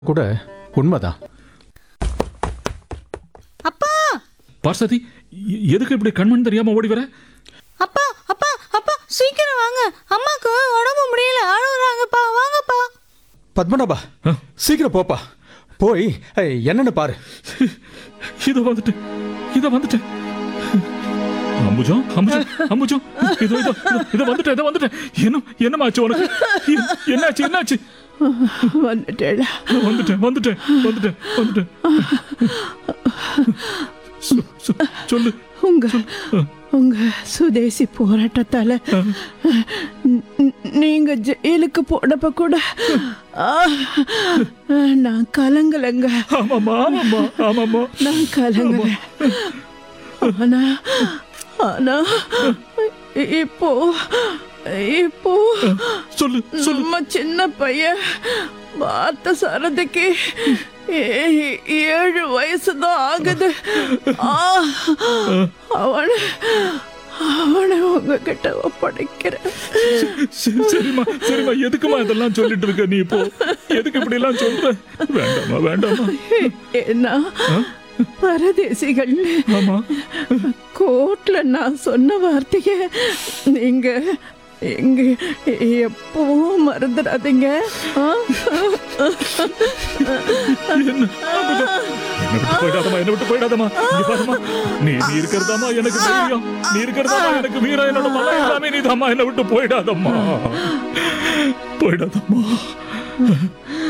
கூட உண்மைதான் அப்பா பார்சதி எ- எதுக்கு இப்படி கண்மண் தெரியாம ஓடி வர அப்பா அப்பா அப்பா சீக்கிரம் வாங்க அம்மாக்கு உடம்பு முடியல அழுகுறாங்கப்பா வாங்கப்பா பத்மநாபா ஆ. சீக்கிரம் போப்பா போய் ஏய், என்னன்னு பாரு இதோ வந்துட்டேன் இதோ வந்துட்டேன் அம்புஜம் அம்புஜம் அம்புஜம் இதோ இதோ இதோ, இதோ வந்துட்டேன் இதோ வந்துட்டேன் என்ன என்னமாச்சு உனக்கு எ- என்னாச்சு என்னாச்சு வந்துட்டேடா வந்துட்டேன் வந்துட்டேன் வந்துட்டேன் வந்துட்டேன் சொ- சொ- சொல்லு உங்க உங்க சுதேசி போராட்டத்தால ந- ந- நீங்க ஜெயிலுக்கு போனப்ப கூட ஆ, நான் கலங்கலங்க ஆமாம்மா ஆமாம்மா ஆமாம்மா நான் கலங்கல ஆனா ஆனா இப்போ இப்போ சொல்லு சொல்லு நம்ம சின்ன பையன் பார்த்த சாரதிக்கு ஏ- ஏழு வயசுதான் ஆகுது ஆ, அவனை அவனை உங்ககிட்ட ஒப்படைக்கிறேன் சரி, சரிம்மா சரிம்மா எதுக்குமா இதெல்லாம் சொல்லிட்டு இருக்க நீ இப்போ எதுக்கு இப்படி எல்லாம் சொல்ற வேண்டாமா வேண்டாமா ஏன்னா பரதேசிகள் ஆமா கோர்ட்ல நான் சொன்ன வார்த்தைய நீங்க எங்க எப்பவும் மறந்துடாதீங்க ஆ? என்ன என்னை விட்டு போயிடாதம்மா என்னை விட்டு போயிடாதம்மா இங்க பாருமா நீ நீ இருக்கிறதாமா எனக்கு தெரியும் நீ இருக்கிறதாமா எனக்கு வீரம் என்னோட மலை எல்லாமே நீ தாம்மா என்னை விட்டு போயிடாதம்மா போயிடாதம்மா